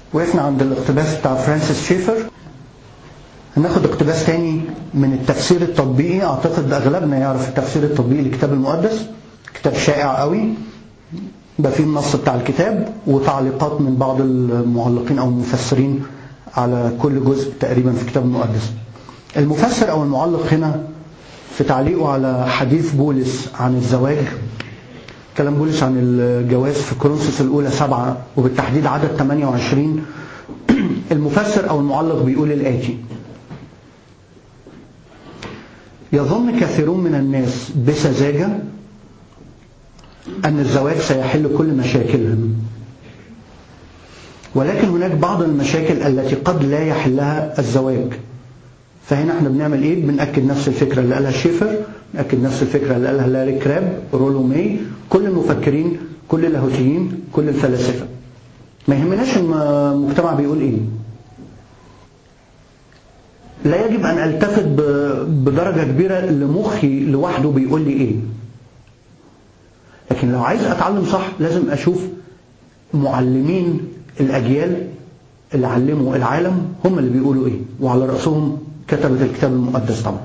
وقفنا عند الاقتباس بتاع فرانسيس شيفر هناخد اقتباس تاني من التفسير التطبيقي اعتقد اغلبنا يعرف التفسير التطبيقي للكتاب المقدس كتاب شائع قوي ده فيه النص بتاع الكتاب وتعليقات من بعض المعلقين او المفسرين على كل جزء تقريبا في الكتاب المقدس المفسر او المعلق هنا في تعليقه على حديث بولس عن الزواج كلام بولس عن الجواز في كورنثوس الأولى سبعة وبالتحديد عدد 28 المفسر أو المعلق بيقول الآتي يظن كثيرون من الناس بسذاجة أن الزواج سيحل كل مشاكلهم ولكن هناك بعض المشاكل التي قد لا يحلها الزواج فهنا احنا بنعمل ايه بنأكد نفس الفكرة اللي قالها شيفر نأكد نفس الفكرة اللي قالها لاري كراب رولو ماي كل المفكرين كل اللاهوتيين كل الفلاسفة ما يهمناش المجتمع بيقول ايه لا يجب ان التفت بدرجة كبيرة لمخي لوحده بيقول لي ايه لكن لو عايز اتعلم صح لازم اشوف معلمين الاجيال اللي علموا العالم هم اللي بيقولوا ايه وعلى رأسهم كتبة الكتاب المقدس طبعا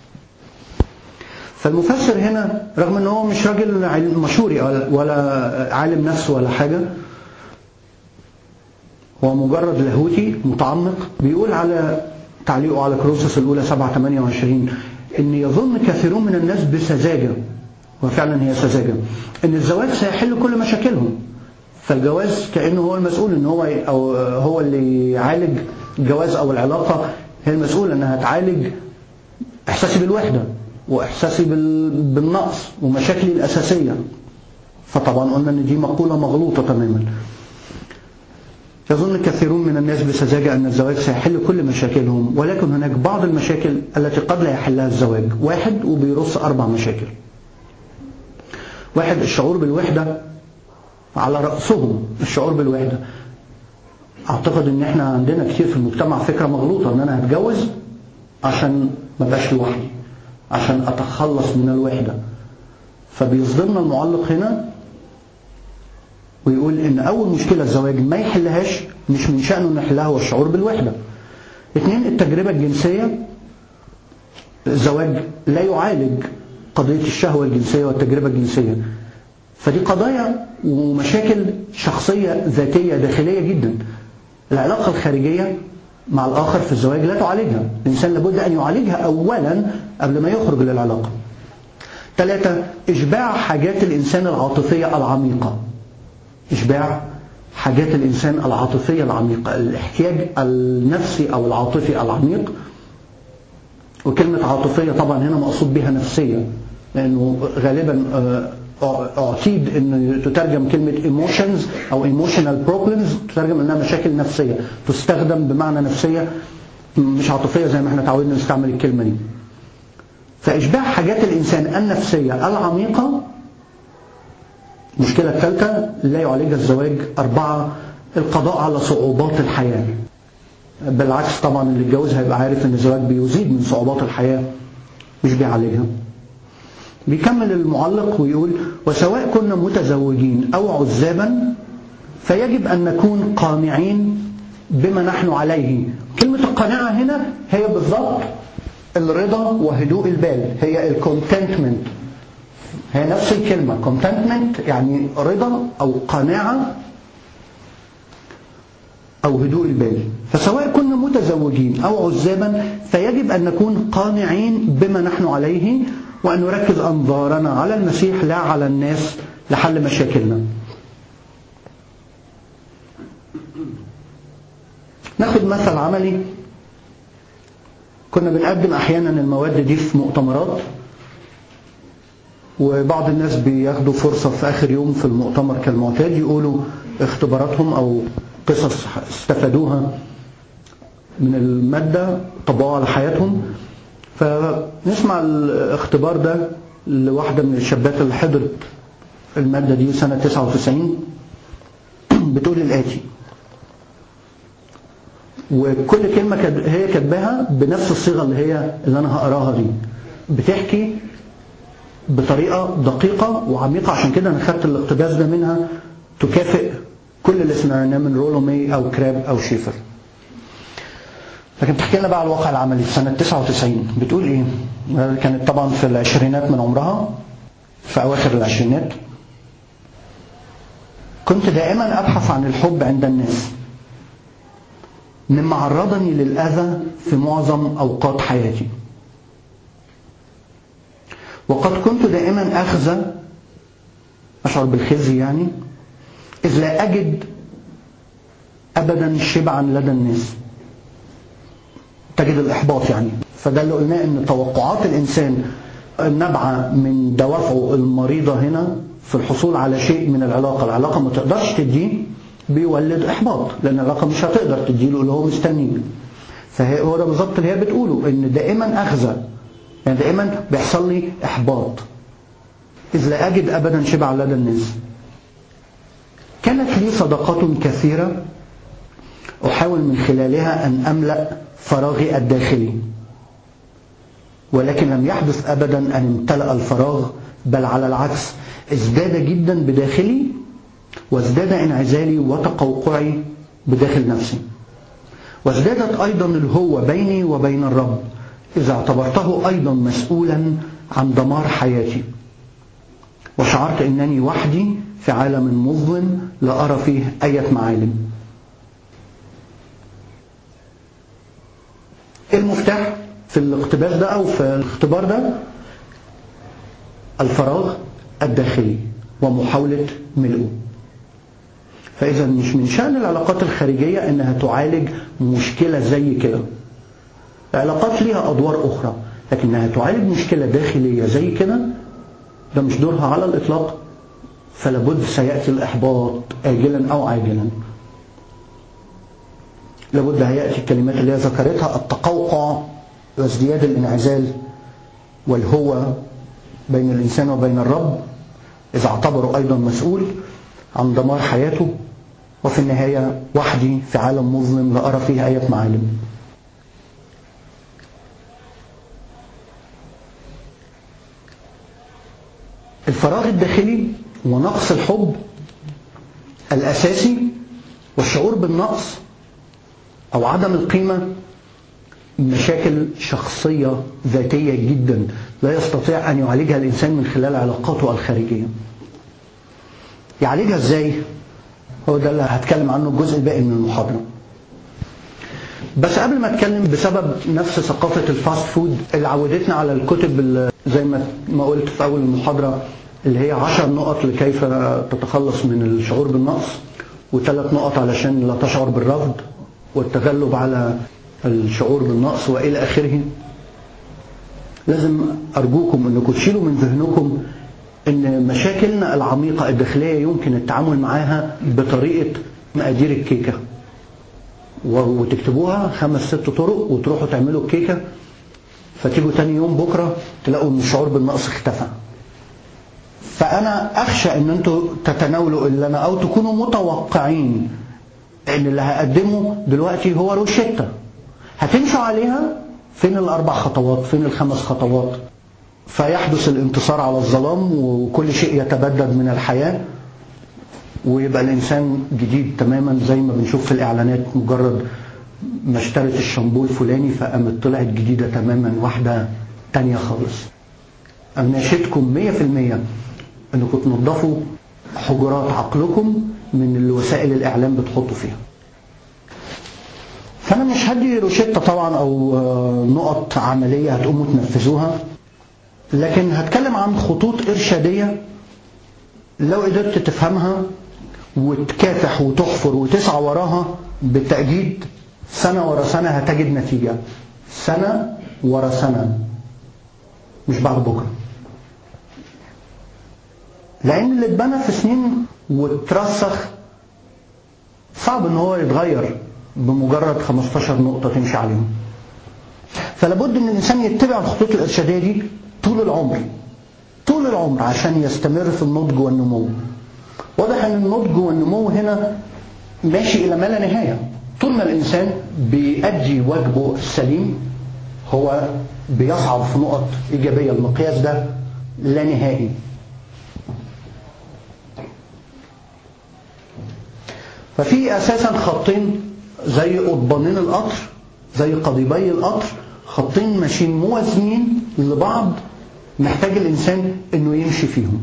فالمفسر هنا رغم ان هو مش راجل مشهوري ولا عالم نفس ولا حاجة هو مجرد لاهوتي متعمق بيقول على تعليقه على كروسس الأولى 7 28 ان يظن كثيرون من الناس بسذاجة وفعلا هي سذاجة ان الزواج سيحل كل مشاكلهم فالجواز كأنه هو المسؤول ان هو أو هو اللي يعالج الجواز او العلاقة هي المسؤولة انها تعالج احساسي بالوحدة واحساسي بالنقص ومشاكلي الاساسية فطبعا قلنا ان دي مقولة مغلوطة تماما يظن كثيرون من الناس بسذاجة أن الزواج سيحل كل مشاكلهم ولكن هناك بعض المشاكل التي قد لا يحلها الزواج واحد وبيرص أربع مشاكل واحد الشعور بالوحدة على رأسهم الشعور بالوحدة أعتقد أن احنا عندنا كتير في المجتمع فكرة مغلوطة أن أنا هتجوز عشان ما بقاش لوحدي عشان أتخلص من الوحدة فبيصدرنا المعلق هنا ويقول ان اول مشكلة الزواج ما يحلهاش مش من شأنه انه يحلها هو الشعور بالوحدة اثنين التجربة الجنسية الزواج لا يعالج قضية الشهوة الجنسية والتجربة الجنسية فدي قضايا ومشاكل شخصية ذاتية داخلية جدا العلاقة الخارجية مع الآخر في الزواج لا تعالجها الإنسان لابد أن يعالجها أولا قبل ما يخرج للعلاقة ثلاثة إشباع حاجات الإنسان العاطفية العميقة إشباع حاجات الإنسان العاطفية العميقة الاحتياج النفسي أو العاطفي العميق وكلمة عاطفية طبعا هنا مقصود بها نفسية لأنه غالبا اعتيد أن تترجم كلمة emotions أو emotional problems تترجم أنها مشاكل نفسية تستخدم بمعنى نفسية مش عاطفية زي ما احنا تعودنا نستعمل الكلمة دي فإشباع حاجات الإنسان النفسية العميقة المشكلة الثالثة لا يعالجها الزواج أربعة القضاء على صعوبات الحياة بالعكس طبعا اللي اتجوز هيبقى عارف ان الزواج بيزيد من صعوبات الحياة مش بيعالجها بيكمل المعلق ويقول وسواء كنا متزوجين أو عزابا فيجب أن نكون قانعين بما نحن عليه كلمة القناعة هنا هي بالضبط الرضا وهدوء البال هي الكونتنتمنت هي نفس الكلمة contentment يعني رضا أو قناعة أو هدوء البال فسواء كنا متزوجين أو عزابا فيجب أن نكون قانعين بما نحن عليه وأن نركز أنظارنا على المسيح لا على الناس لحل مشاكلنا ناخد مثل عملي كنا بنقدم أحيانا المواد دي في مؤتمرات وبعض الناس بياخدوا فرصة في آخر يوم في المؤتمر كالمعتاد يقولوا اختباراتهم أو قصص استفادوها من المادة طبقوها على حياتهم فنسمع الاختبار ده لواحدة من الشابات اللي حضرت المادة دي سنة 99 بتقول الآتي وكل كلمة هي كاتباها بنفس الصيغة اللي هي اللي أنا هقراها دي بتحكي بطريقة دقيقة وعميقة عشان كده أنا خدت الاقتباس ده منها تكافئ كل اللي سمعناه من رولو مي أو كراب أو شيفر لكن بتحكي لنا بقى على الواقع العملي في سنة 99 بتقول إيه؟ كانت طبعا في العشرينات من عمرها في أواخر العشرينات كنت دائما أبحث عن الحب عند الناس مما عرضني للأذى في معظم أوقات حياتي وقد كنت دائما أخزى أشعر بالخزي يعني إذ لا أجد أبدا شبعا لدى الناس تجد الإحباط يعني فده اللي قلناه إن توقعات الإنسان نابعة من دوافعه المريضة هنا في الحصول على شيء من العلاقة العلاقة ما تقدرش تديه بيولد إحباط لأن العلاقة مش هتقدر تديله اللي هو مستنيه فهو ده بالظبط اللي هي بتقوله إن دائما أخزى يعني دائما بيحصل لي إحباط إذ لا أجد أبدا شبع لدى الناس كانت لي صداقات كثيرة أحاول من خلالها أن أملأ فراغي الداخلي ولكن لم يحدث أبدا أن امتلأ الفراغ بل على العكس ازداد جدا بداخلي وازداد انعزالي وتقوقعي بداخل نفسي وازدادت أيضا الهوة بيني وبين الرب إذا اعتبرته أيضا مسؤولا عن دمار حياتي وشعرت أنني وحدي في عالم مظلم لا أرى فيه أي معالم المفتاح في الاقتباس ده أو في الاختبار ده الفراغ الداخلي ومحاولة ملئه فإذا مش من شأن العلاقات الخارجية إنها تعالج مشكلة زي كده العلاقات ليها أدوار أخرى لكنها تعالج مشكلة داخلية زي كده ده مش دورها على الإطلاق فلابد سيأتي الإحباط آجلا أو عاجلا لابد هيأتي الكلمات اللي هي ذكرتها التقوقع وازدياد الانعزال والهوة بين الإنسان وبين الرب إذا اعتبره أيضا مسؤول عن دمار حياته وفي النهاية وحدي في عالم مظلم لا أرى فيه أي معالم الفراغ الداخلي ونقص الحب الأساسي والشعور بالنقص أو عدم القيمة مشاكل شخصية ذاتية جدا لا يستطيع أن يعالجها الإنسان من خلال علاقاته الخارجية يعالجها إزاي؟ هو ده اللي هتكلم عنه الجزء الباقي من المحاضرة بس قبل ما اتكلم بسبب نفس ثقافة الفاست فود اللي عودتنا على الكتب اللي زي ما ما قلت في أول المحاضرة اللي هي عشر نقط لكيف تتخلص من الشعور بالنقص وثلاث نقط علشان لا تشعر بالرفض والتغلب على الشعور بالنقص وإلى آخره لازم أرجوكم أنكم تشيلوا من ذهنكم أن مشاكلنا العميقة الداخلية يمكن التعامل معاها بطريقة مقادير الكيكة وتكتبوها خمس ست طرق وتروحوا تعملوا الكيكة فتيجوا تاني يوم بكرة تلاقوا ان الشعور بالنقص اختفى فأنا أخشى أن أنتوا تتناولوا اللي أنا أو تكونوا متوقعين أن اللي هقدمه دلوقتي هو روشتة هتمشوا عليها فين الأربع خطوات فين الخمس خطوات فيحدث الانتصار على الظلام وكل شيء يتبدد من الحياة ويبقى الإنسان جديد تماما زي ما بنشوف في الإعلانات مجرد ما اشترت الشامبو الفلاني فقامت طلعت جديدة تماما واحدة تانية خالص أناشدكم مية في المية أنكم تنظفوا حجرات عقلكم من الوسائل الإعلام بتحطوا فيها فأنا مش هدي روشتة طبعا أو نقط عملية هتقوموا تنفذوها لكن هتكلم عن خطوط إرشادية لو قدرت تفهمها وتكافح وتحفر وتسعى وراها بالتأكيد سنة ورا سنة هتجد نتيجة سنة ورا سنة مش بعد بكرة لأن اللي اتبنى في سنين واترسخ صعب ان هو يتغير بمجرد 15 نقطة تمشي عليهم فلابد ان الانسان يتبع الخطوط الارشادية دي طول العمر طول العمر عشان يستمر في النضج والنمو واضح ان النضج والنمو هنا ماشي الى ما لا نهاية طول ما الانسان بيأدي واجبه السليم هو بيصعد في نقط ايجابية المقياس ده لا نهائي ففي أساسا خطين زي قضبانين القطر زي قضيبي القطر خطين ماشيين موازيين لبعض محتاج الإنسان إنه يمشي فيهم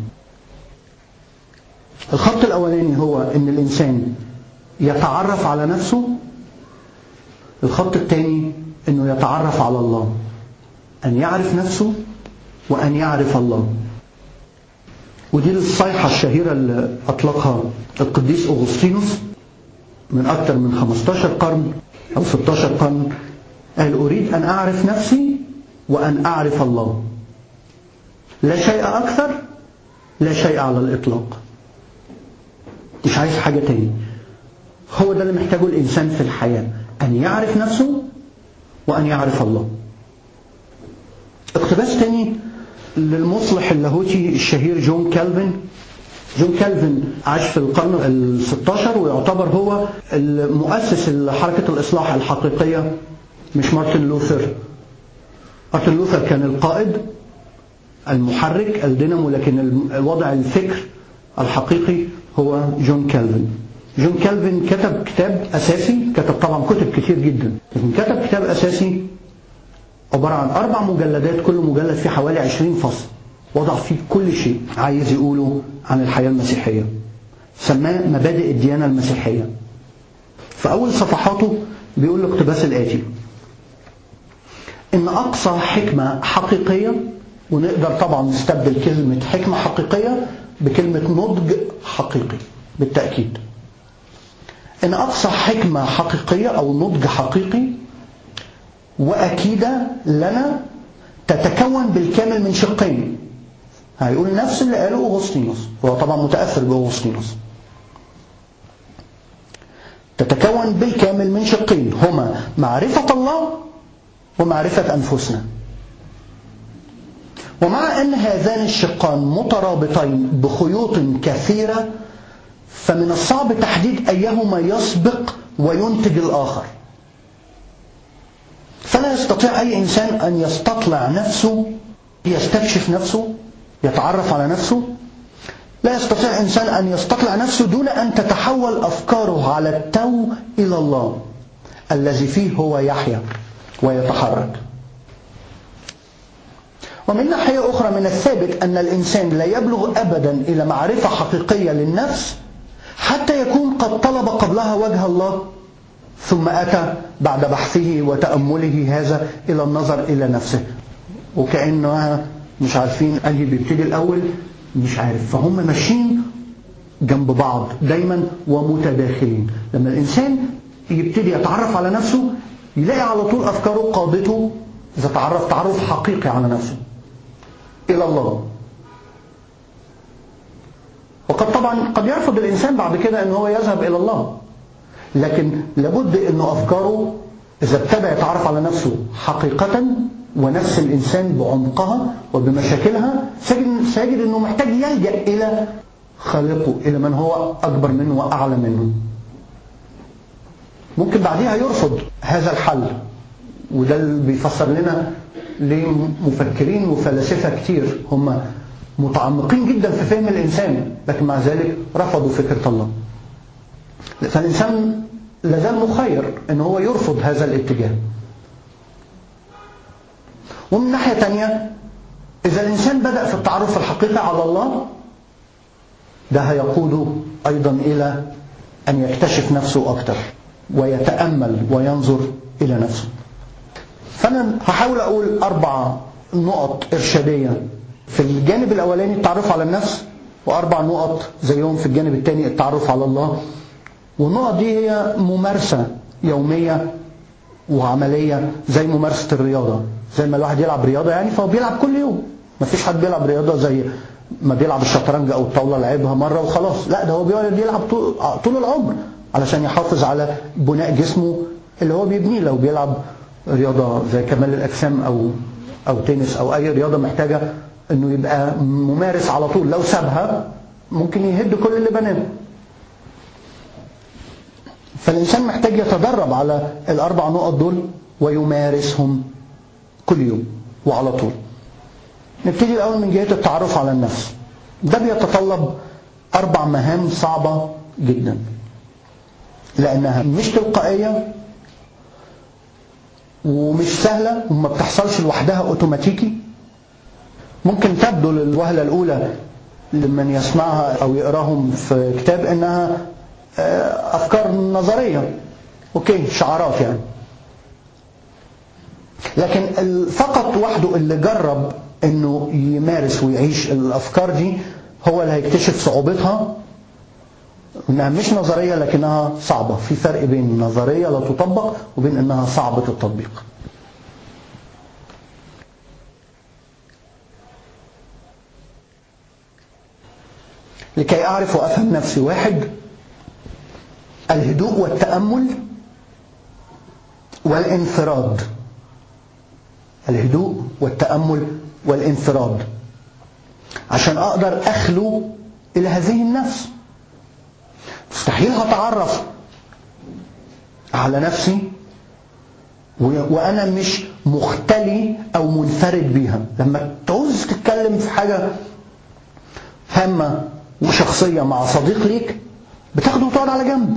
الخط الأولاني هو إن الإنسان يتعرف على نفسه الخط الثاني إنه يتعرف على الله أن يعرف نفسه وأن يعرف الله ودي الصيحة الشهيرة اللي أطلقها القديس أغسطينوس من أكثر من 15 قرن أو 16 قرن قال أريد أن أعرف نفسي وأن أعرف الله لا شيء أكثر لا شيء على الإطلاق مش عايز حاجة تاني هو ده اللي محتاجه الإنسان في الحياة أن يعرف نفسه وأن يعرف الله اقتباس تاني للمصلح اللاهوتي الشهير جون كالفن جون كالفن عاش في القرن ال 16 ويعتبر هو المؤسس لحركة الإصلاح الحقيقية مش مارتن لوثر مارتن لوثر كان القائد المحرك الدينامو لكن وضع الفكر الحقيقي هو جون كالفن جون كالفن كتب كتاب أساسي كتب طبعا كتب كتير جدا لكن كتب كتاب أساسي عبارة عن أربع مجلدات كل مجلد فيه حوالي 20 فصل وضع فيه كل شيء عايز يقوله عن الحياة المسيحية سماه مبادئ الديانة المسيحية في أول صفحاته بيقول الاقتباس الآتي إن أقصى حكمة حقيقية ونقدر طبعا نستبدل كلمة حكمة حقيقية بكلمة نضج حقيقي بالتأكيد إن أقصى حكمة حقيقية أو نضج حقيقي وأكيدة لنا تتكون بالكامل من شقين هيقول نفس اللي قاله أغسطينوس هو طبعا متأثر بأغسطينوس تتكون بالكامل من شقين هما معرفة الله ومعرفة أنفسنا ومع أن هذان الشقان مترابطين بخيوط كثيرة فمن الصعب تحديد أيهما يسبق وينتج الآخر فلا يستطيع أي إنسان أن يستطلع نفسه يستكشف نفسه يتعرف على نفسه لا يستطيع إنسان أن يستطلع نفسه دون أن تتحول أفكاره على التو إلى الله الذي فيه هو يحيا ويتحرك ومن ناحية أخرى من الثابت أن الإنسان لا يبلغ أبدا إلى معرفة حقيقية للنفس حتى يكون قد طلب قبلها وجه الله ثم أتى بعد بحثه وتأمله هذا إلى النظر إلى نفسه وكأنها مش عارفين أنهي بيبتدي الأول مش عارف فهم ماشيين جنب بعض دايما ومتداخلين لما الإنسان يبتدي يتعرف على نفسه يلاقي على طول أفكاره قادته إذا تعرف تعرف حقيقي على نفسه إلى الله وقد طبعا قد يرفض الإنسان بعد كده أن هو يذهب إلى الله لكن لابد أنه أفكاره إذا ابتدى يتعرف على نفسه حقيقة ونفس الإنسان بعمقها وبمشاكلها سيجد أنه محتاج يلجأ إلى خالقه إلى من هو أكبر منه وأعلى منه ممكن بعدها يرفض هذا الحل وده اللي بيفسر لنا ليه مفكرين وفلاسفة كتير هم متعمقين جدا في فهم الإنسان لكن مع ذلك رفضوا فكرة الله فالإنسان لازال مخير ان هو يرفض هذا الاتجاه ومن ناحية تانية إذا الإنسان بدأ في التعرف الحقيقي على الله ده هيقوده أيضا إلى أن يكتشف نفسه أكتر ويتأمل وينظر إلى نفسه فأنا هحاول أقول أربع نقط إرشادية في الجانب الأولاني التعرف على النفس وأربع نقط زيهم في الجانب الثاني التعرف على الله والنقط دي هي ممارسة يومية وعملية زي ممارسة الرياضة زي ما الواحد يلعب رياضة يعني فهو بيلعب كل يوم ما فيش حد بيلعب رياضة زي ما بيلعب الشطرنج أو الطاولة لعبها مرة وخلاص لا ده هو بيقعد يلعب طول العمر علشان يحافظ على بناء جسمه اللي هو بيبنيه لو بيلعب رياضة زي كمال الأجسام أو أو تنس أو أي رياضة محتاجة إنه يبقى ممارس على طول لو سابها ممكن يهد كل اللي بناه فالإنسان محتاج يتدرب على الأربع نقط دول ويمارسهم كل يوم وعلى طول نبتدي الأول من جهة التعرف على النفس ده بيتطلب أربع مهام صعبة جدا لأنها مش تلقائية ومش سهلة وما بتحصلش لوحدها اوتوماتيكي ممكن تبدو للوهلة الأولى لمن يسمعها أو يقراهم في كتاب إنها أفكار نظرية أوكي شعارات يعني لكن فقط وحده اللي جرب إنه يمارس ويعيش الأفكار دي هو اللي هيكتشف صعوبتها انها مش نظريه لكنها صعبه في فرق بين نظريه لا تطبق وبين انها صعبه التطبيق لكي اعرف وافهم نفسي واحد الهدوء والتامل والانفراد الهدوء والتامل والانفراد عشان اقدر اخلو الى هذه النفس مستحيل هتعرف على نفسي وانا مش مختلي او منفرد بيها لما تعوز تتكلم في حاجه هامه وشخصيه مع صديق ليك بتاخده وتقعد على جنب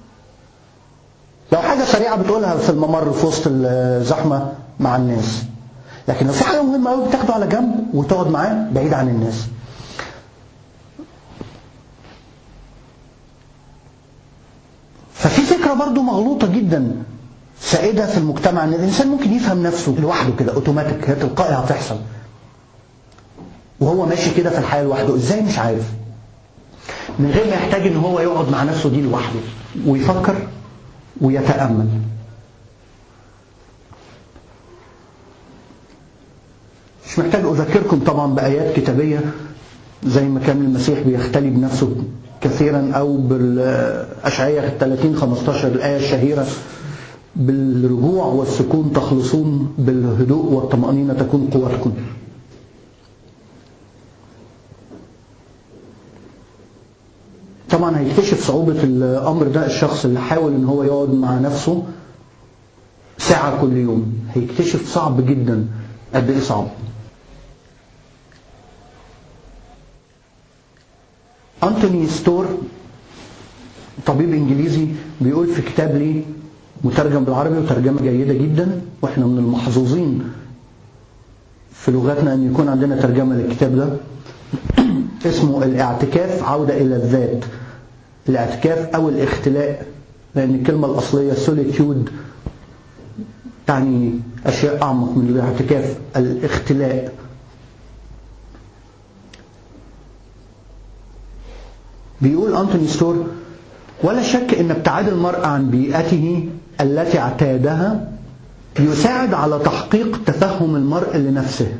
لو حاجه سريعه بتقولها في الممر في وسط الزحمه مع الناس لكن لو في حاجه مهمه قوي بتاخده على جنب وتقعد معاه بعيد عن الناس ففي فكرة برضو مغلوطة جدا سائدة في المجتمع ان الانسان ممكن يفهم نفسه لوحده كده اوتوماتيك هي تلقائي هتحصل وهو ماشي كده في الحياة لوحده ازاي مش عارف من غير ما يحتاج ان هو يقعد مع نفسه دي لوحده ويفكر ويتأمل مش محتاج اذكركم طبعا بآيات كتابية زي ما كان المسيح بيختلي بنفسه كثيرا او بالاشعياء 30 15 الايه الشهيره بالرجوع والسكون تخلصون بالهدوء والطمانينه تكون قوتكم طبعا هيكتشف صعوبه الامر ده الشخص اللي حاول ان هو يقعد مع نفسه ساعه كل يوم هيكتشف صعب جدا قد ايه صعب أنتوني ستور طبيب إنجليزي بيقول في كتاب لي مترجم بالعربي وترجمة جيدة جدا وإحنا من المحظوظين في لغتنا أن يكون عندنا ترجمة للكتاب ده اسمه الاعتكاف عودة إلى الذات الاعتكاف أو الاختلاء لأن الكلمة الأصلية سوليتيود تعني أشياء أعمق من الاعتكاف الاختلاء بيقول أنتوني ستور ولا شك أن ابتعاد المرء عن بيئته التي اعتادها يساعد على تحقيق تفهم المرء لنفسه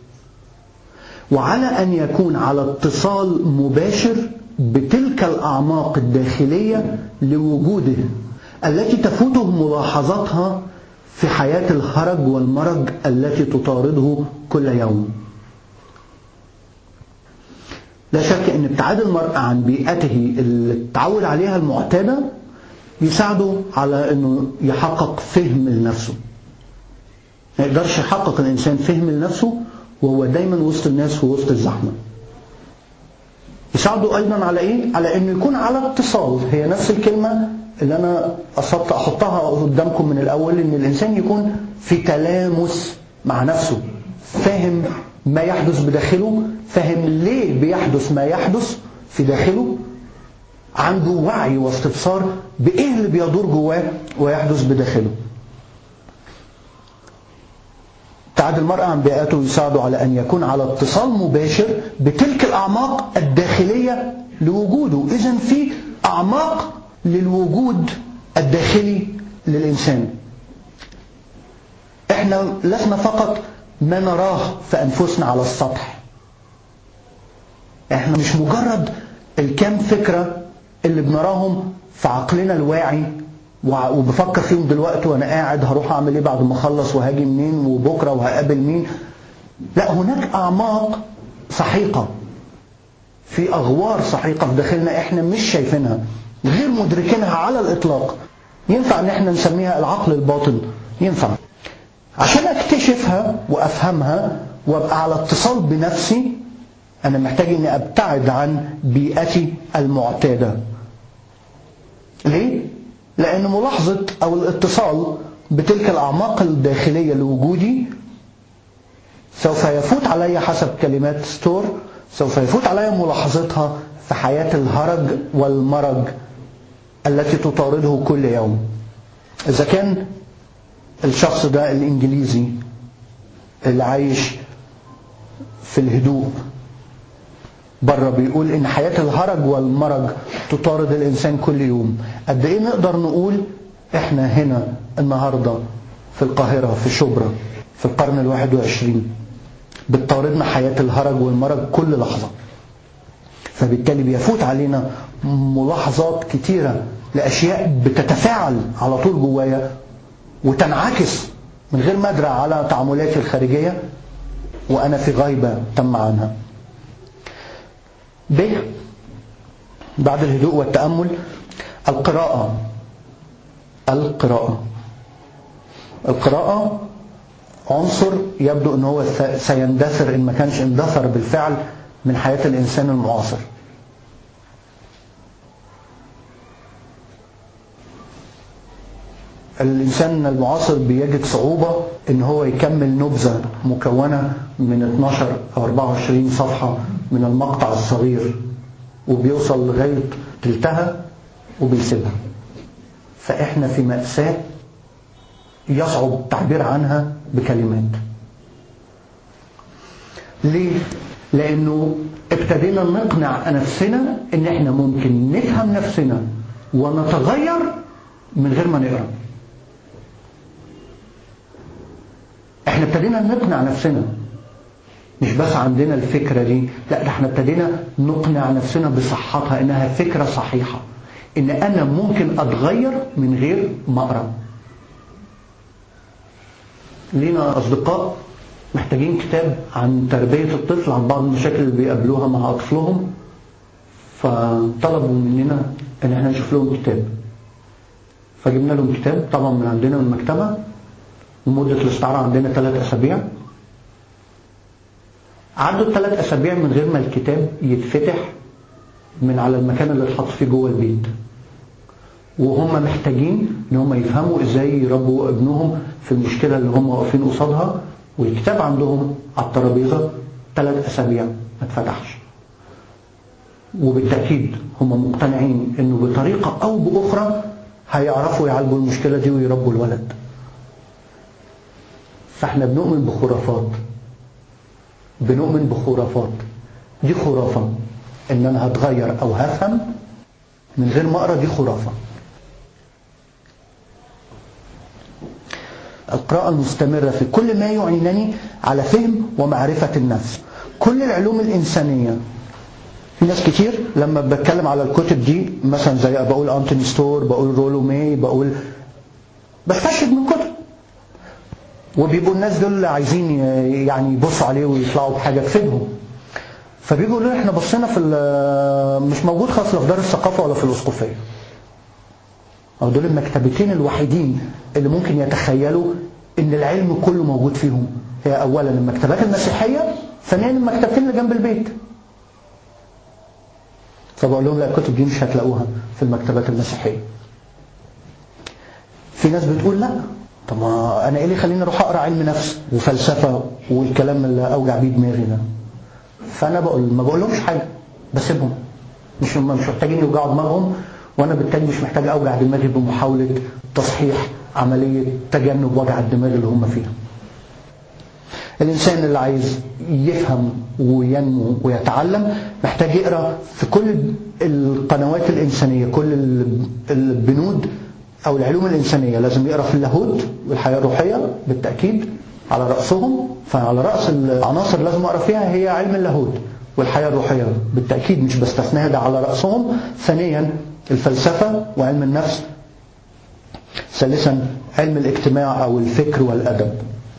وعلى أن يكون على اتصال مباشر بتلك الأعماق الداخلية لوجوده التي تفوته ملاحظتها في حياة الهرج والمرج التي تطارده كل يوم لا شك ان ابتعاد المرء عن بيئته اللي اتعود عليها المعتادة يساعده على انه يحقق فهم لنفسه ما يقدرش يحقق الانسان فهم لنفسه وهو دايما وسط الناس ووسط الزحمة يساعده ايضا على ايه على انه يكون على اتصال هي نفس الكلمة اللي انا قصدت احطها قدامكم من الاول ان الانسان يكون في تلامس مع نفسه فاهم ما يحدث بداخله فاهم ليه بيحدث ما يحدث في داخله عنده وعي واستبصار بايه اللي بيدور جواه ويحدث بداخله ابتعاد المرأة عن بيئته يساعده على أن يكون على اتصال مباشر بتلك الأعماق الداخلية لوجوده إذا في أعماق للوجود الداخلي للإنسان احنا لسنا فقط ما نراه في أنفسنا على السطح احنا مش مجرد الكام فكرة اللي بنراهم في عقلنا الواعي وبفكر فيهم دلوقتي وانا قاعد هروح اعمل ايه بعد ما اخلص وهاجي منين وبكره وهقابل مين لا هناك اعماق سحيقه في اغوار سحيقه في داخلنا احنا مش شايفينها غير مدركينها على الاطلاق ينفع ان احنا نسميها العقل الباطن ينفع عشان اكتشفها وافهمها وابقى على اتصال بنفسي انا محتاج اني ابتعد عن بيئتي المعتاده ليه لأن ملاحظة أو الاتصال بتلك الأعماق الداخلية لوجودي سوف يفوت علي حسب كلمات ستور سوف يفوت علي ملاحظتها في حياة الهرج والمرج التي تطارده كل يوم إذا كان الشخص ده الإنجليزي اللي عايش في الهدوء بره بيقول ان حياة الهرج والمرج تطارد الانسان كل يوم قد ايه نقدر نقول احنا هنا النهاردة في القاهرة في شبرا في القرن الواحد وعشرين بتطاردنا حياة الهرج والمرج كل لحظة فبالتالي بيفوت علينا ملاحظات كتيرة لأشياء بتتفاعل على طول جوايا وتنعكس من غير ما أدرى على تعاملاتي الخارجية وأنا في غيبة تم عنها ب بعد الهدوء والتأمل القراءة القراءة القراءة عنصر يبدو ان هو سيندثر ان ما كانش اندثر بالفعل من حياة الانسان المعاصر الإنسان المعاصر بيجد صعوبة إن هو يكمل نبذة مكونة من 12 أو 24 صفحة من المقطع الصغير وبيوصل لغاية تلتها وبيسيبها فإحنا في مأساة يصعب التعبير عنها بكلمات ليه؟ لأنه ابتدينا نقنع نفسنا إن إحنا ممكن نفهم نفسنا ونتغير من غير ما نقرأ احنا ابتدينا نقنع نفسنا مش بس عندنا الفكرة دي لا ده احنا ابتدينا نقنع نفسنا بصحتها انها فكرة صحيحة ان انا ممكن اتغير من غير ما اقرا لينا اصدقاء محتاجين كتاب عن تربية الطفل عن بعض المشاكل اللي بيقابلوها مع اطفالهم فطلبوا مننا ان احنا نشوف لهم كتاب فجبنا لهم كتاب طبعا من عندنا من المكتبة ومدة الاستعارة عندنا ثلاث أسابيع عدوا الثلاث أسابيع من غير ما الكتاب يتفتح من على المكان اللي اتحط فيه جوه البيت وهم محتاجين ان هم يفهموا ازاي يربوا ابنهم في المشكلة اللي هم واقفين قصادها والكتاب عندهم على الترابيزة ثلاث أسابيع ما اتفتحش وبالتأكيد هم مقتنعين انه بطريقة او بأخرى هيعرفوا يعالجوا المشكلة دي ويربوا الولد فاحنا بنؤمن بخرافات بنؤمن بخرافات دي خرافة ان انا هتغير او هفهم من غير ما اقرا دي خرافة القراءة المستمرة في كل ما يعينني على فهم ومعرفة النفس كل العلوم الإنسانية في ناس كتير لما بتكلم على الكتب دي مثلا زي بقول أنتوني ستور بقول رولو ماي بقول بستشهد من كتب وبيبقوا الناس دول عايزين يعني يبصوا عليه ويطلعوا بحاجة تفيدهم فبيجوا يقولوا احنا بصينا في مش موجود خالص لا في دار الثقافة ولا في الأسقفية أو دول المكتبتين الوحيدين اللي ممكن يتخيلوا ان العلم كله موجود فيهم هي أولا المكتبات المسيحية ثانيا المكتبتين اللي جنب البيت فبقول لهم لا الكتب دي مش هتلاقوها في المكتبات المسيحية في ناس بتقول لا طب ما انا ايه اللي يخليني اروح اقرا علم نفس وفلسفه والكلام اللي اوجع بيه دماغي ده فانا بقول ما بقولهمش حاجه بسيبهم مش هم مش محتاجين يوجعوا دماغهم وانا بالتالي مش محتاج اوجع دماغي بمحاوله تصحيح عمليه تجنب وجع الدماغ اللي هم فيها الإنسان اللي عايز يفهم وينمو ويتعلم محتاج يقرأ في كل القنوات الإنسانية كل البنود أو العلوم الإنسانية لازم يقرأ في اللاهوت والحياة الروحية بالتأكيد على رأسهم فعلى رأس العناصر اللي لازم أقرأ فيها هي علم اللاهوت والحياة الروحية بالتأكيد مش بستثناها ده على رأسهم ثانيا الفلسفة وعلم النفس ثالثا علم الاجتماع أو الفكر والأدب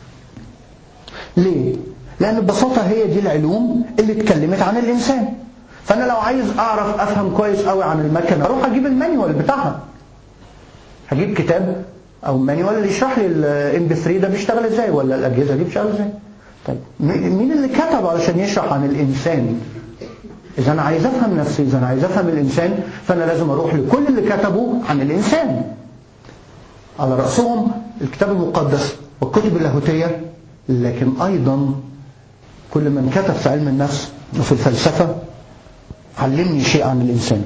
ليه؟ لأن ببساطة هي دي العلوم اللي اتكلمت عن الإنسان فأنا لو عايز أعرف أفهم كويس قوي عن المكنة أروح أجيب المانيوال بتاعها هجيب كتاب أو مانيوال اللي يشرح لي الام بي 3 ده بيشتغل ازاي ولا الأجهزة دي بتشتغل ازاي طيب مين اللي كتب علشان يشرح عن الإنسان إذا أنا عايز أفهم نفسي إذا أنا عايز أفهم الإنسان فأنا لازم أروح لكل اللي كتبوا عن الإنسان على رأسهم الكتاب المقدس والكتب اللاهوتية لكن أيضا كل من كتب في علم النفس وفي الفلسفة علمني شيء عن الإنسان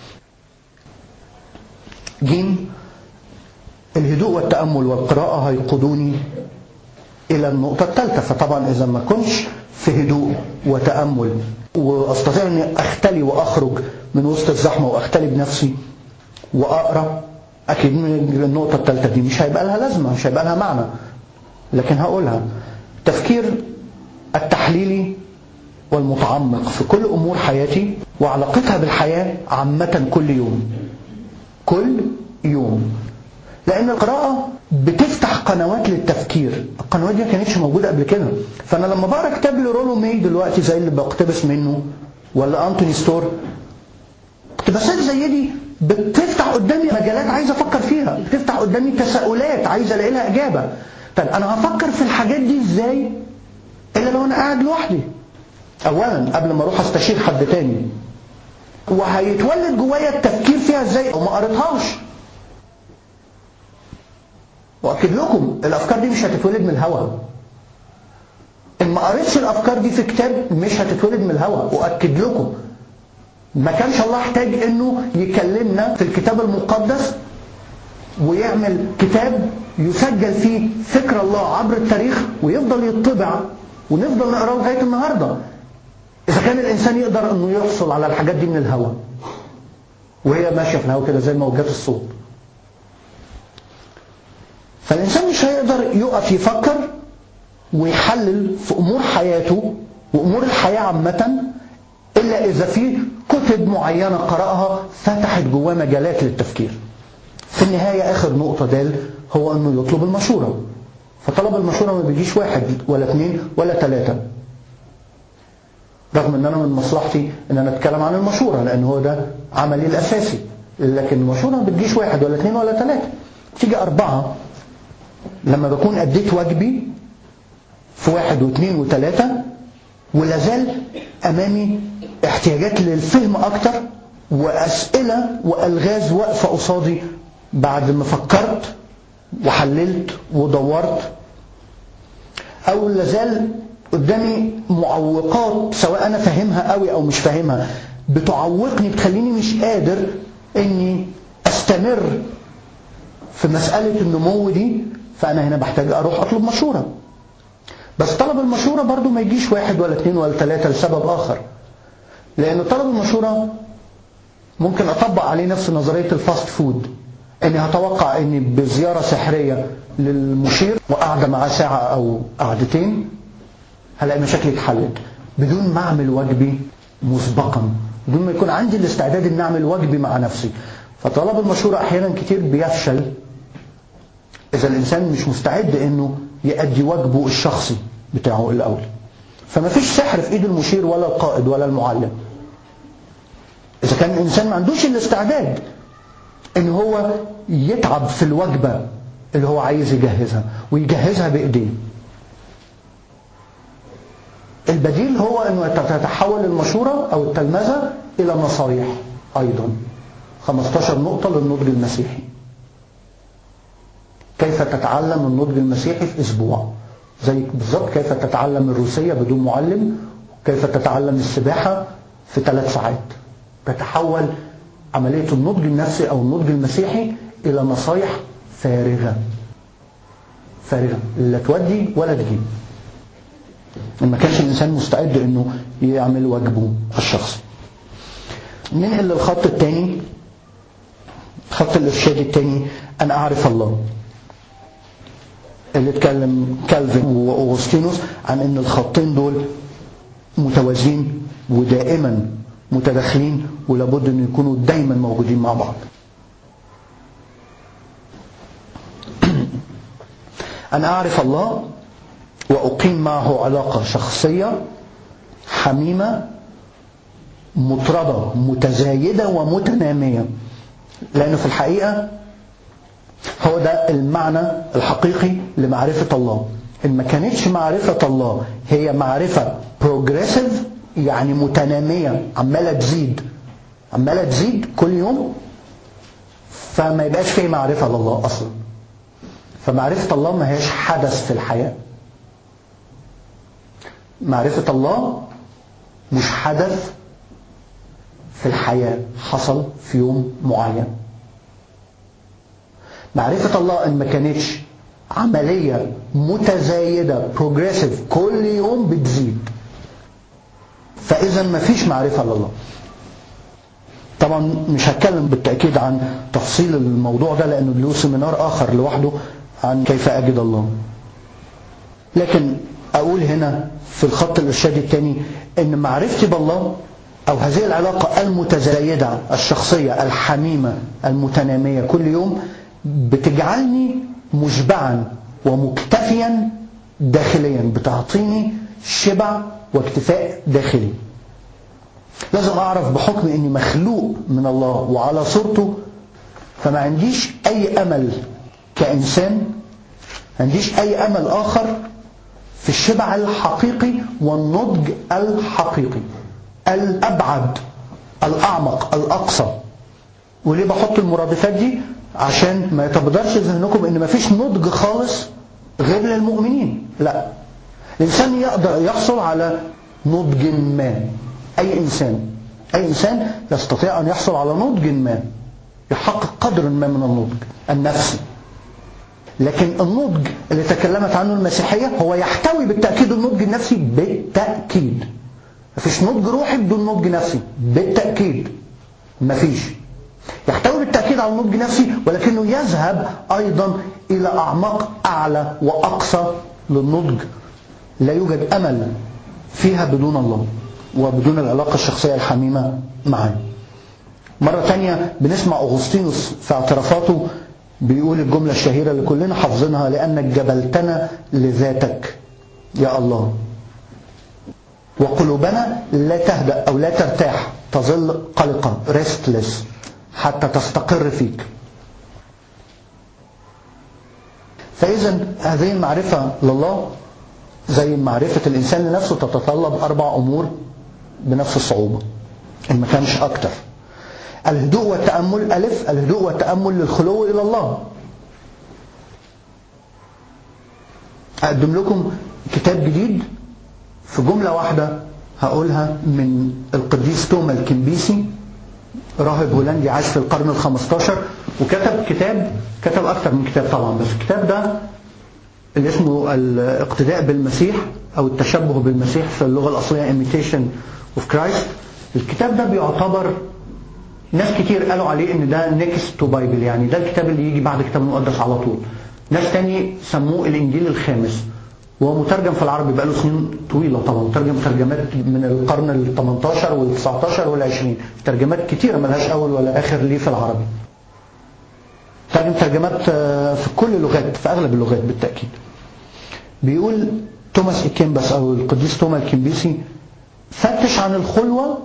جيم الهدوء والتأمل والقراءة هيقودوني إلى النقطة الثالثة فطبعا إذا ما كنتش في هدوء وتأمل وأستطيع أني أختلي وأخرج من وسط الزحمة وأختلي بنفسي وأقرأ أكيد النقطة الثالثة دي مش هيبقى لها لازمة مش هيبقى لها معنى لكن هقولها تفكير التحليلي والمتعمق في كل أمور حياتي وعلاقتها بالحياة عامة كل يوم كل يوم لأن القراءة بتفتح قنوات للتفكير القنوات دي ما كانتش موجودة قبل كده فأنا لما بقرا كتاب لرولو مي دلوقتي زي اللي بقتبس منه ولا أنتوني ستور اقتباسات زي دي بتفتح قدامي مجالات عايز أفكر فيها بتفتح قدامي تساؤلات عايز ألاقي لها إجابة طب أنا هفكر في الحاجات دي إزاي إلا لو أنا قاعد لوحدي أولا قبل ما أروح أستشير حد تاني وهيتولد جوايا التفكير فيها إزاي وما قريتهاش واكد لكم الافكار دي مش هتتولد من الهوا ان ما قريتش الافكار دي في كتاب مش هتتولد من الهوا واكد لكم ما كانش الله احتاج انه يكلمنا في الكتاب المقدس ويعمل كتاب يسجل فيه فكر الله عبر التاريخ ويفضل يطبع ونفضل نقراه لغايه النهارده اذا كان الانسان يقدر انه يحصل على الحاجات دي من الهوا وهي ماشيه في الهوا كده زي موجات الصوت فالإنسان مش هيقدر يقف يفكر ويحلل في أمور حياته وأمور الحياة عامة إلا إذا في كتب معينة قرأها فتحت جواه مجالات للتفكير في النهاية آخر نقطة دال هو أنه يطلب المشورة فطلب المشورة ما بيجيش واحد ولا اثنين ولا ثلاثة رغم ان انا من مصلحتي ان انا اتكلم عن المشورة لان هو ده عملي الاساسي لكن المشورة ما بتجيش واحد ولا اثنين ولا ثلاثة تيجي اربعة لما بكون أديت واجبي في واحد واثنين وثلاثة ولازال أمامي احتياجات للفهم أكتر وأسئلة وألغاز واقفة قصادي بعد ما فكرت وحللت ودورت أو لازال قدامي معوقات سواء أنا فاهمها قوي أو مش فاهمها بتعوقني بتخليني مش قادر إني أستمر في مسألة النمو دي فأنا هنا بحتاج أروح أطلب مشورة بس طلب المشورة برضو ما يجيش واحد ولا اثنين ولا ثلاثة لسبب آخر لأن طلب المشورة ممكن أطبق عليه نفس نظرية الفاست فود أني هتوقع أني بزيارة سحرية للمشير وقاعدة معاه ساعة أو قعدتين هلاقي مشاكلي اتحلت بدون ما أعمل واجبي مسبقا بدون ما يكون عندي الاستعداد أن أعمل واجبي مع نفسي فطلب المشورة أحيانا كتير بيفشل إذا الإنسان مش مستعد إنه يأدي واجبه الشخصي بتاعه الأول فما فيش سحر في إيد المشير ولا القائد ولا المعلم إذا كان الإنسان ما عندوش الاستعداد إن هو يتعب في الوجبة اللي هو عايز يجهزها ويجهزها بإيديه البديل هو أنه تتحول المشورة أو التلمذة إلى نصايح أيضا 15 نقطة للنضج المسيحي كيف تتعلم النضج المسيحي في أسبوع زي بالظبط كيف تتعلم الروسية بدون معلم كيف تتعلم السباحة في ثلاث ساعات تتحول عملية النضج النفسي أو النضج المسيحي إلى نصايح فارغة فارغة لا تودي ولا تجيب ما كانش الإنسان مستعد أنه يعمل واجبه الشخصي ننقل للخط الثاني خط الإرشاد الثاني أن أعرف الله اللي اتكلم كالفين وأغسطينوس عن أن الخطين دول متوازيين ودائما متداخلين ولابد أن يكونوا دايما موجودين مع بعض أن أعرف الله وأقيم معه علاقة شخصية حميمة مطردة متزايدة ومتنامية لأنه في الحقيقة هو ده المعنى الحقيقي لمعرفة الله إن ما كانتش معرفة الله هي معرفة بروجريسيف يعني متنامية عمالة تزيد عمالة تزيد كل يوم فما يبقاش فيه معرفة لله أصلا فمعرفة الله ما هيش حدث في الحياة معرفة الله مش حدث في الحياة حصل في يوم معين معرفة الله ان ما كانتش عملية متزايدة بروجريسيف كل يوم بتزيد فإذا ما فيش معرفة لله طبعا مش هتكلم بالتأكيد عن تفصيل الموضوع ده لأنه له سيمينار آخر لوحده عن كيف أجد الله لكن أقول هنا في الخط الإرشادي الثاني أن معرفتي بالله أو هذه العلاقة المتزايدة الشخصية الحميمة المتنامية كل يوم بتجعلني مشبعا ومكتفيا داخليا بتعطيني شبع واكتفاء داخلي لازم أعرف بحكم أني مخلوق من الله وعلى صورته فما عنديش أي أمل كإنسان ما عنديش أي أمل آخر في الشبع الحقيقي والنضج الحقيقي الأبعد الأعمق الأقصى وليه بحط المرادفات دي عشان ما يتبدرش ذهنكم ان مفيش نضج خالص غير للمؤمنين لا الإنسان يقدر يحصل على نضج ما أي إنسان أي إنسان يستطيع أن يحصل على نضج ما يحقق قدر ما من النضج النفسي لكن النضج اللي تكلمت عنه المسيحية هو يحتوي بالتأكيد النضج النفسي بالتأكيد مفيش نضج روحي بدون نضج نفسي بالتأكيد مفيش يحتوي بالتأكيد على نضج نفسي ولكنه يذهب أيضا إلى أعماق أعلى وأقصى للنضج لا يوجد أمل فيها بدون الله وبدون العلاقة الشخصية الحميمة معه مرة تانية بنسمع أغسطينوس في اعترافاته بيقول الجملة الشهيرة اللي كلنا حافظينها لأنك جبلتنا لذاتك يا الله وقلوبنا لا تهدأ أو لا ترتاح تظل قلقة restless حتى تستقر فيك فإذا هذه المعرفة لله زي معرفة الإنسان لنفسه تتطلب أربع أمور بنفس الصعوبة إن ما كانش أكتر الهدوء والتأمل ألف الهدوء والتأمل للخلو إلى الله أقدم لكم كتاب جديد في جملة واحدة هقولها من القديس توما الكنبيسي راهب هولندي عاش في القرن الخمستاشر وكتب كتاب كتب أكثر من كتاب طبعا بس الكتاب ده اللي اسمه الاقتداء بالمسيح أو التشبه بالمسيح في اللغة الأصلية Imitation of Christ الكتاب ده بيعتبر ناس كتير قالوا عليه ان ده نيكست تو بايبل يعني ده الكتاب اللي يجي بعد الكتاب المقدس على طول ناس تاني سموه الانجيل الخامس وهو مترجم في العربي بقاله سنين طويلة طبعا مترجم ترجمات من القرن ال 18 وال 19 وال 20 ترجمات كتيرة ملهاش أول ولا آخر ليه في العربي ترجم ترجمات في كل اللغات في أغلب اللغات بالتأكيد بيقول توماس إكيمبس أو القديس توما الكيمبيسي فتش عن الخلوة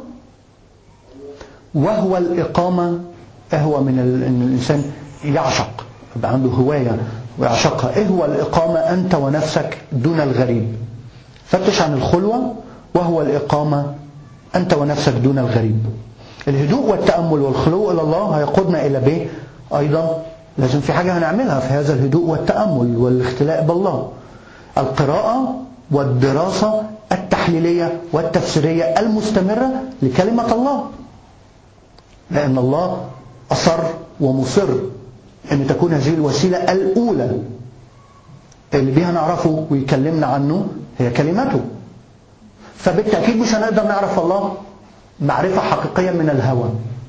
وهو الإقامة أهوى من أن الإنسان يعشق يبقى عنده هواية ويعشقها إيه هو الإقامة أنت ونفسك دون الغريب فتش عن الخلوة وهو الإقامة أنت ونفسك دون الغريب الهدوء والتأمل والخلو إلى الله هيقودنا إلى بيه أيضا لازم في حاجة هنعملها في هذا الهدوء والتأمل والاختلاء بالله القراءة والدراسة التحليلية والتفسيرية المستمرة لكلمة الله لأن الله أصر ومصر أن تكون هذه الوسيلة الأولى اللي بيها نعرفه ويكلمنا عنه هي كلمته فبالتأكيد مش هنقدر نعرف الله معرفة حقيقية من الهوى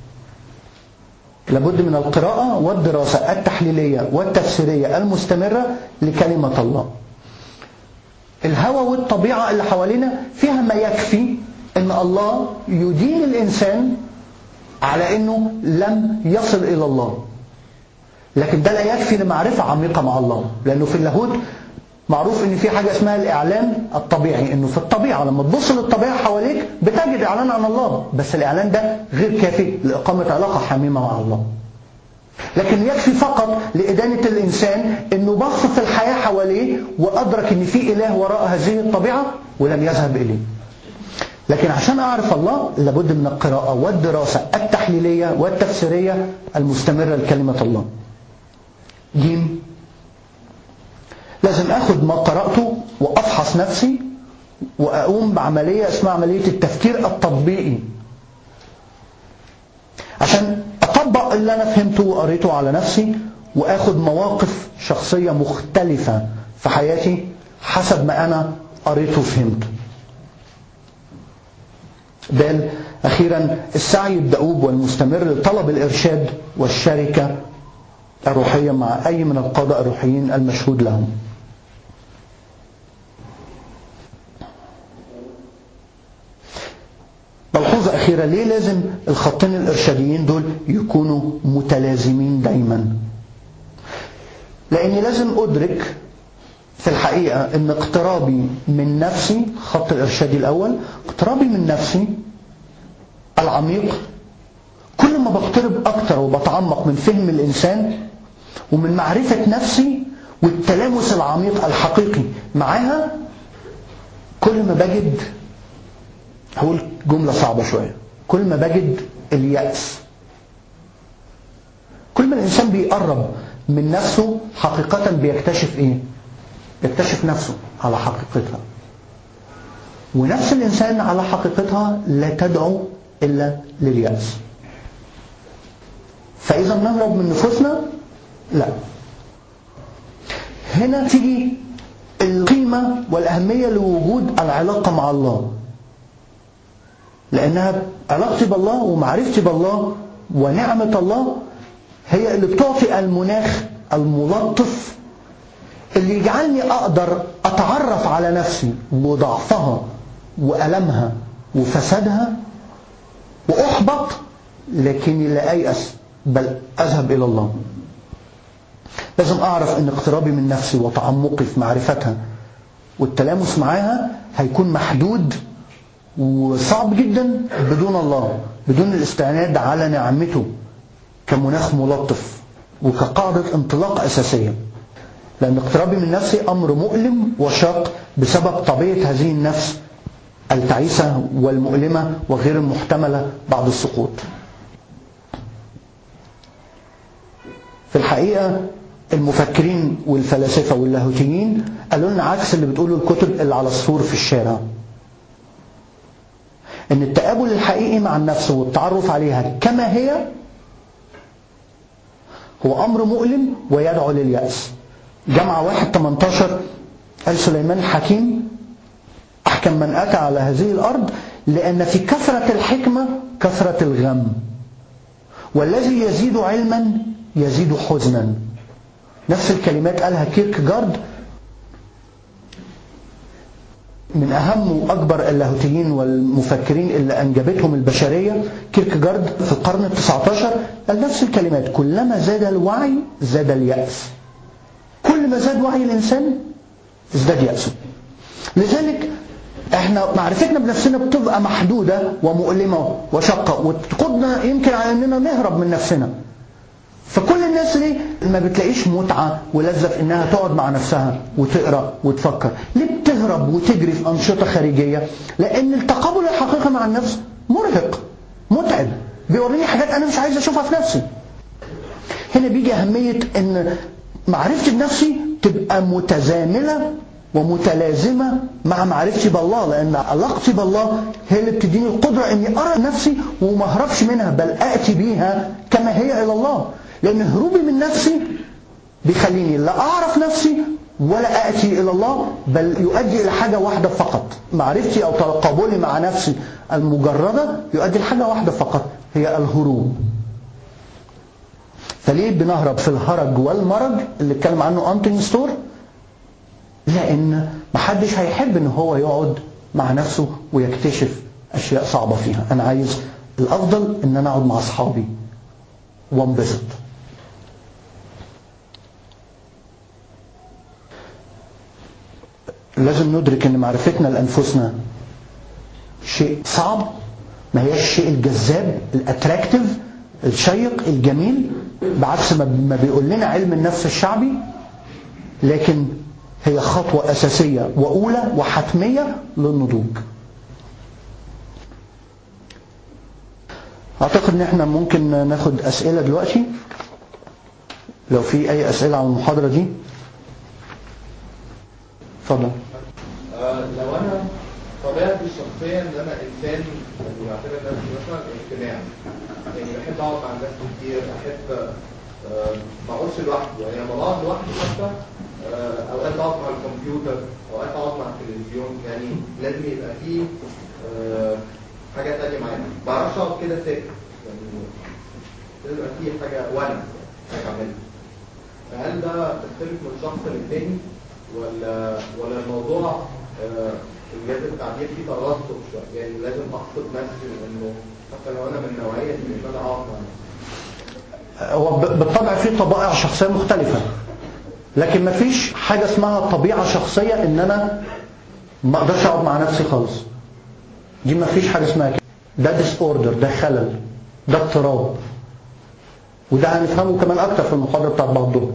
لابد من القراءة والدراسة التحليلية والتفسيرية المستمرة لكلمة الله الهوى والطبيعة اللي حوالينا فيها ما يكفي ان الله يدين الإنسان على انه لم يصل الى الله لكن ده لا يكفي لمعرفة عميقة مع الله لانه في اللاهوت معروف ان في حاجة اسمها الاعلان الطبيعي انه في الطبيعة لما تبص للطبيعة حواليك بتجد اعلان عن الله بس الاعلان ده غير كافي لاقامة علاقة حميمة مع الله لكن يكفي فقط لإدانة الإنسان أنه بص في الحياة حواليه وأدرك أن في إله وراء هذه الطبيعة ولم يذهب إليه لكن عشان أعرف الله لابد من القراءة والدراسة التحليلية والتفسيرية المستمرة لكلمة الله جيم لازم اخد ما قرأته وافحص نفسي واقوم بعملية اسمها عملية التفكير التطبيقي عشان اطبق اللي انا فهمته وقريته على نفسي واخد مواقف شخصية مختلفة في حياتي حسب ما انا قريته وفهمته دال أخيرا السعي الدؤوب والمستمر لطلب الإرشاد والشركة الروحية مع أي من القادة الروحيين المشهود لهم ملحوظة أخيرة ليه لازم الخطين الإرشاديين دول يكونوا متلازمين دايما لأني لازم أدرك في الحقيقة أن اقترابي من نفسي خط الإرشادي الأول اقترابي من نفسي العميق كل ما بقترب أكتر وبتعمق من فهم الإنسان ومن معرفة نفسي والتلامس العميق الحقيقي معاها كل ما بجد هقول جملة صعبة شوية كل ما بجد اليأس كل ما الإنسان بيقرب من نفسه حقيقة بيكتشف إيه يكتشف نفسه على حقيقتها ونفس الإنسان على حقيقتها لا تدعو إلا لليأس فإذا نهرب من نفوسنا لا هنا تيجي القيمة والأهمية لوجود العلاقة مع الله لأنها علاقتي بالله ومعرفتي بالله ونعمة الله هي اللي بتعطي المناخ الملطف اللي يجعلني أقدر أتعرف على نفسي وضعفها وألمها وفسادها وأحبط لكني لا أيأس بل أذهب إلى الله لازم أعرف أن اقترابي من نفسي وتعمقي في معرفتها والتلامس معاها هيكون محدود وصعب جدا بدون الله بدون الاستعناد على نعمته كمناخ ملطف وكقاعدة انطلاق أساسية لأن اقترابي من نفسي أمر مؤلم وشاق بسبب طبيعة هذه النفس التعيسة والمؤلمة وغير المحتملة بعد السقوط في الحقيقة المفكرين والفلاسفة واللاهوتيين قالوا لنا عكس اللي بتقوله الكتب اللي على السور في الشارع ان التقابل الحقيقي مع النفس والتعرف عليها كما هي هو امر مؤلم ويدعو لليأس جمعة واحد 18 قال سليمان الحكيم احكم من اتى على هذه الارض لان في كثرة الحكمة كثرة الغم والذي يزيد علما يزيد حزنا نفس الكلمات قالها كيركجارد من أهم وأكبر اللاهوتيين والمفكرين اللي أنجبتهم البشرية كيركجارد في القرن التسعة عشر قال نفس الكلمات كلما زاد الوعي زاد اليأس كل ما زاد وعي الإنسان ازداد يأسه لذلك احنا معرفتنا بنفسنا بتبقى محدودة ومؤلمة وشقة وتقودنا يمكن على اننا نهرب من نفسنا فكل الناس دي ما بتلاقيش متعة ولذة في انها تقعد مع نفسها وتقرأ وتفكر ليه بتهرب وتجري في أنشطة خارجية لأن التقابل الحقيقي مع النفس مرهق متعب بيوريني حاجات أنا مش عايز أشوفها في نفسي هنا بيجي أهمية أن معرفتي بنفسي تبقى متزامنة ومتلازمة مع معرفتي بالله لأن علاقتي بالله هي اللي بتديني القدرة أني أرى نفسي وما أهربش منها بل أأتي بيها كما هي إلى الله لأن هروبي من نفسي بيخليني لا أعرف نفسي ولا أأتي إلى الله بل يؤدي إلى حاجة واحدة فقط معرفتي أو تقابلي مع نفسي المجردة يؤدي لحاجة واحدة فقط هي الهروب فليه بنهرب في الهرج والمرج اللي اتكلم عنه أنتوني ستور لأن محدش هيحب ان هو يقعد مع نفسه ويكتشف أشياء صعبة فيها أنا عايز الأفضل ان أنا أقعد مع أصحابي وانبسط لازم ندرك ان معرفتنا لانفسنا شيء صعب ما هيش الشيء الجذاب الاتراكتيف الشيق الجميل بعكس ما بيقول لنا علم النفس الشعبي لكن هي خطوة أساسية وأولى وحتمية للنضوج أعتقد أن احنا ممكن ناخد أسئلة دلوقتي لو في أي أسئلة عن المحاضرة دي اتفضل آه، لو انا طبيعتي الشخصيه ان انا انسان يعني بعتبر نفسي مثلا اجتماعي يعني بحب اقعد مع الناس كتير احب آه، ما اقعدش لوحدي يعني لما بقعد لوحدي حتى آه، اوقات اقعد مع الكمبيوتر اوقات اقعد مع التلفزيون يعني لازم يبقى فيه آه، حاجه تانية معايا ما بعرفش اقعد كده ساكت يعني لازم يبقى فيه حاجه وانا حاجه اعملها فهل ده بيختلف من شخص للتاني ولا ولا الموضوع آه، انجاز التعبير فيه ترصد شويه يعني لازم اقصد نفسي انه حتى لو انا من النوعيه دي ان انا اقعد مع نفسي هو ب- بالطبع في طبائع شخصية مختلفة لكن ما فيش حاجة اسمها طبيعة شخصية ان انا ما اقدرش اقعد مع نفسي خالص دي ما فيش حاجة اسمها كده ده ديس اوردر ده خلل ده اضطراب وده هنفهمه كمان اكتر في المحاضرة بتاعت بعض الظهر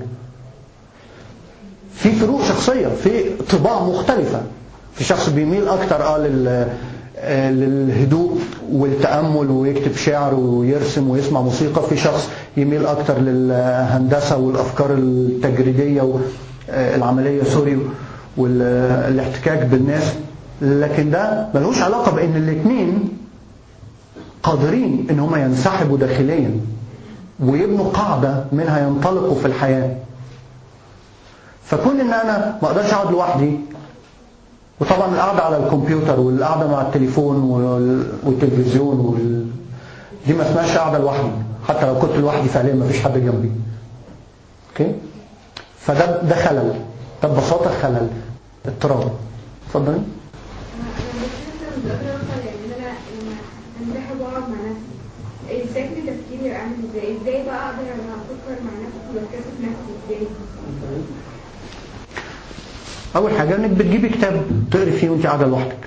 في فروق شخصية في طباع مختلفة في شخص بيميل اكتر اه لل آه، للهدوء والتأمل ويكتب شعر ويرسم ويسمع موسيقى في شخص يميل اكتر للهندسة والافكار التجريدية والعملية سوري والاحتكاك بالناس لكن ده ملوش علاقة بان الاثنين قادرين ان هم ينسحبوا داخليا ويبنوا قاعدة منها ينطلقوا في الحياة فكون ان انا ما اقدرش اقعد لوحدي وطبعا القعده على الكمبيوتر والقعده مع التليفون وال- والتلفزيون وال... دي ما اسمهاش قعده لوحدي حتى لو كنت لوحدي فعليا ما فيش حد جنبي اوكي فده ده خلل ده ببساطه خلل اضطراب اتفضلي انا بحس ان مش قادره اوصل يعني ان انا لما انسحب واقعد مع نفسي شكل تفكيري يبقى عامل ازاي ازاي بقى اقدر انا افكر مع نفسي واكتشف نفسي ازاي اول حاجه انك بتجيبي كتاب تقري فيه وانت قاعده لوحدك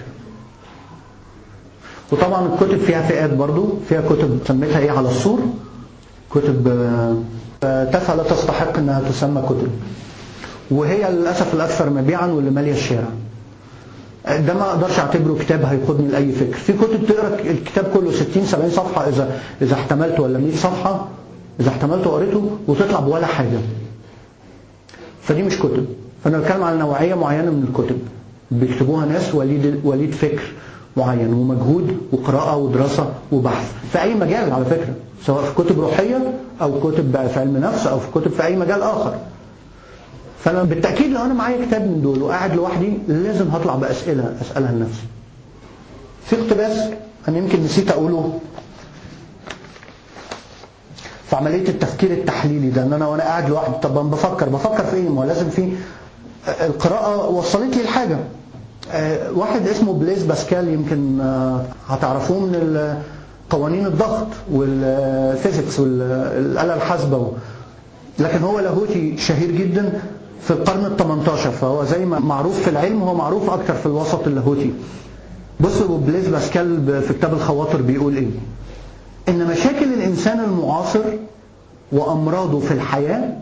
وطبعا الكتب فيها فئات برضو فيها كتب سميتها ايه على السور كتب آه، آه، تافهه لا تستحق انها تسمى كتب وهي للاسف الاكثر مبيعا واللي ماليه الشارع ده ما اقدرش اعتبره كتاب هيقودني لاي فكر في كتب تقرا الكتاب كله 60 70 صفحه اذا اذا احتملت ولا 100 صفحه اذا احتملت وقريته وتطلع بولا حاجه فدي مش كتب فانا بتكلم على نوعيه معينه من الكتب بيكتبوها ناس وليد وليد فكر معين ومجهود وقراءه ودراسه وبحث في اي مجال على فكره سواء في كتب روحيه او كتب في علم نفس او في كتب في اي مجال اخر فانا بالتاكيد لو انا معايا كتاب من دول وقاعد لوحدي لازم هطلع باسئله اسالها لنفسي في اقتباس انا يمكن نسيت اقوله في عمليه التفكير التحليلي ده ان انا وانا قاعد لوحدي طب أنا بفكر بفكر في ايه ما هو لازم في القراءه وصلت لي لحاجه آه، واحد اسمه بليز باسكال يمكن آه، هتعرفوه من ال- قوانين الضغط والفيزيكس والآلة الحاسبة لكن هو لاهوتي شهير جدا في القرن ال 18 فهو زي ما معروف في العلم هو معروف أكتر في الوسط اللاهوتي بصوا بليز باسكال في كتاب الخواطر بيقول ايه ان مشاكل الانسان المعاصر وامراضه في الحياه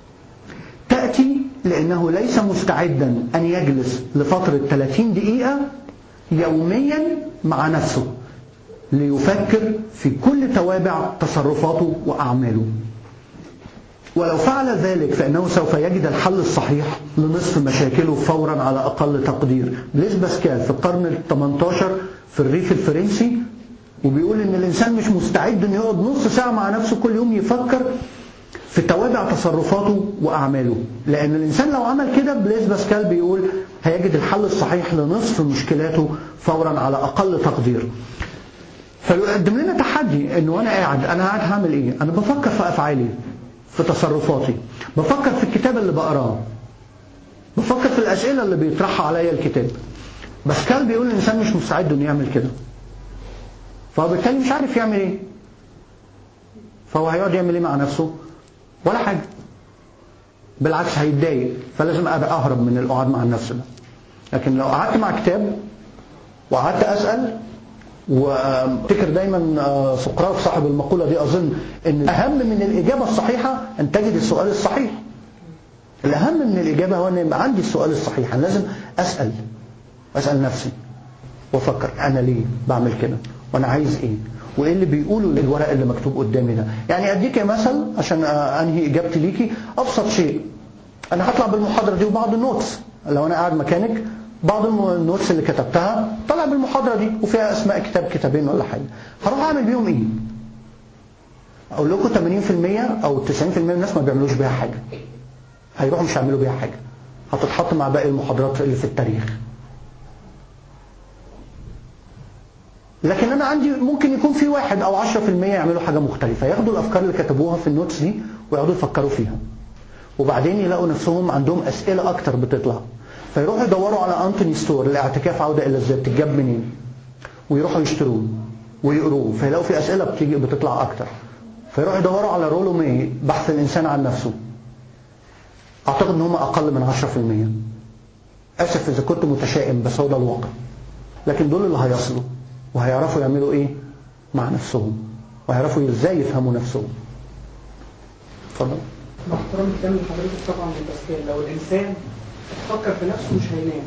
تاتي لانه ليس مستعدا ان يجلس لفتره 30 دقيقه يوميا مع نفسه ليفكر في كل توابع تصرفاته واعماله ولو فعل ذلك فإنه سوف يجد الحل الصحيح لنصف مشاكله فورا على أقل تقدير بليز باسكال في القرن ال 18 في الريف الفرنسي وبيقول إن الإنسان مش مستعد إنه يقعد نص ساعة مع نفسه كل يوم يفكر في توابع تصرفاته وأعماله لأن الإنسان لو عمل كده بليز باسكال بيقول هيجد الحل الصحيح لنصف مشكلاته فورا على أقل تقدير فيقدم لنا تحدي انه وانا قاعد انا قاعد هعمل ايه انا بفكر في افعالي في تصرفاتي بفكر في الكتاب اللي بقراه بفكر في الاسئله اللي بيطرحها عليا الكتاب بس كان بيقول الانسان مش مستعد انه يعمل كده فبالتالي مش عارف يعمل ايه فهو هيقعد يعمل ايه مع نفسه ولا حاجه بالعكس هيتضايق فلازم ابقى اهرب من القعاد مع النفس ده لكن لو قعدت مع كتاب وقعدت اسال وافتكر دايما آه، سقراط صاحب المقولة دي أظن أن أهم من الإجابة الصحيحة أن تجد السؤال الصحيح الأهم من الإجابة هو أن يبقى عندي السؤال الصحيح أنا لازم أسأل أسأل نفسي وأفكر أنا ليه بعمل كده وأنا عايز إيه وإيه اللي بيقوله الورق اللي مكتوب قدامي ده يعني أديك مثل عشان آه، أنهي إجابتي ليكي أبسط شيء انا هطلع بالمحاضره دي وبعض النوتس لو انا قاعد مكانك بعض الم- النوتس اللي كتبتها طلع بالمحاضره دي وفيها اسماء كتاب كتابين ولا حاجه هروح اعمل بيهم ايه اقول لكم 80% او 90% من الناس ما بيعملوش بيها حاجه هيروحوا مش هيعملوا بيها حاجه هتتحط مع باقي المحاضرات اللي في التاريخ لكن انا عندي ممكن يكون في واحد او 10% يعملوا حاجه مختلفه ياخدوا الافكار اللي كتبوها في النوتس دي ويقعدوا يفكروا فيها وبعدين يلاقوا نفسهم عندهم اسئله اكتر بتطلع فيروحوا يدوروا على انتوني ستور الاعتكاف عوده الى الذات بتتجاب منين ويروحوا يشتروه ويقروه فيلاقوا في اسئله بتيجي بتطلع اكتر فيروحوا يدوروا على رولو مي بحث الانسان عن نفسه اعتقد ان هم اقل من 10% اسف اذا كنت متشائم بس هو ده الواقع لكن دول اللي هيصلوا وهيعرفوا يعملوا ايه مع نفسهم وهيعرفوا ازاي يفهموا نفسهم اتفضل مع احترام الكلام لحضرتك طبعا للتزكية لو الإنسان فكر في نفسه مش هينام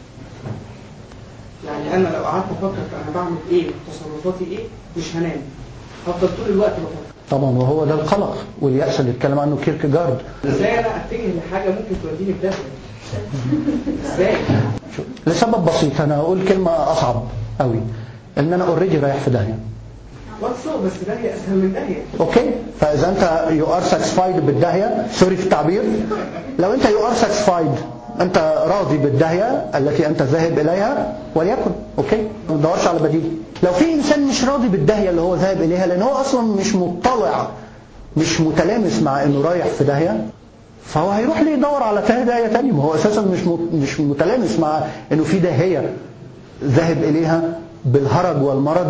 يعني أنا لو قعدت أفكر في أنا بعمل إيه تصرفاتي إيه مش هنام هفضل طول الوقت بفكر طبعا وهو ده القلق واليأس اللي اتكلم عنه كيركجارد إزاي أنا أتجه لحاجة ممكن توديني في داهية إزاي؟ شوف، لسبب بسيط انا هقول كلمه اصعب قوي ان انا اوريدي رايح في داهيه واتسو بس داهية أسهل من داهية اوكي فاذا انت يو ار ساتسفايد بالداهيه سوري في التعبير لو انت يو ار ساتسفايد انت راضي بالداهيه التي انت ذاهب اليها وليكن اوكي ما تدورش على بديل لو في انسان مش راضي بالداهيه اللي هو ذاهب اليها لان هو اصلا مش مطلع مش متلامس مع انه رايح في داهيه فهو هيروح ليه يدور على تاني داهيه تاني ما هو اساسا مش مت- مش متلامس مع انه في داهيه ذاهب اليها بالهرج والمرج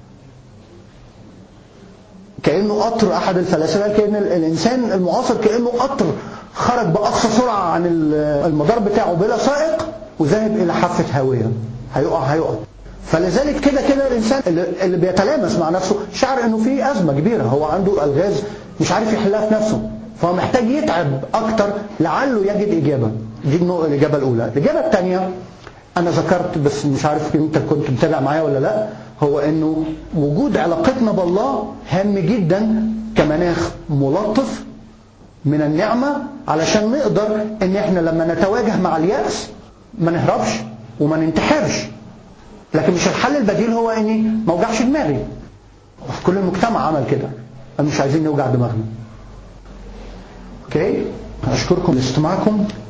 كأنه قطر أحد الفلاسفة كأن ال- الإنسان المعاصر كأنه قطر خرج بأقصى سرعة عن ال- المدار بتاعه بلا سائق وذهب إلى حافة هاوية هيقع هيقع فلذلك كده كده الإنسان اللي, اللي بيتلامس مع نفسه شعر إنه في أزمة كبيرة هو عنده ألغاز مش عارف يحلها في نفسه فهو محتاج يتعب أكتر لعله يجد إجابة دي النوع- الإجابة الأولى الإجابة الثانية أنا ذكرت بس مش عارف أنت كنت متابع معايا ولا لا هو إنه وجود علاقتنا بالله هام جدا كمناخ ملطف من النعمة علشان نقدر إن إحنا لما نتواجه مع اليأس ما نهربش وما ننتحرش لكن مش الحل البديل هو إني ما اوجعش دماغي كل المجتمع عمل كده مش عايزين نوجع دماغنا اوكي اشكركم لاستماعكم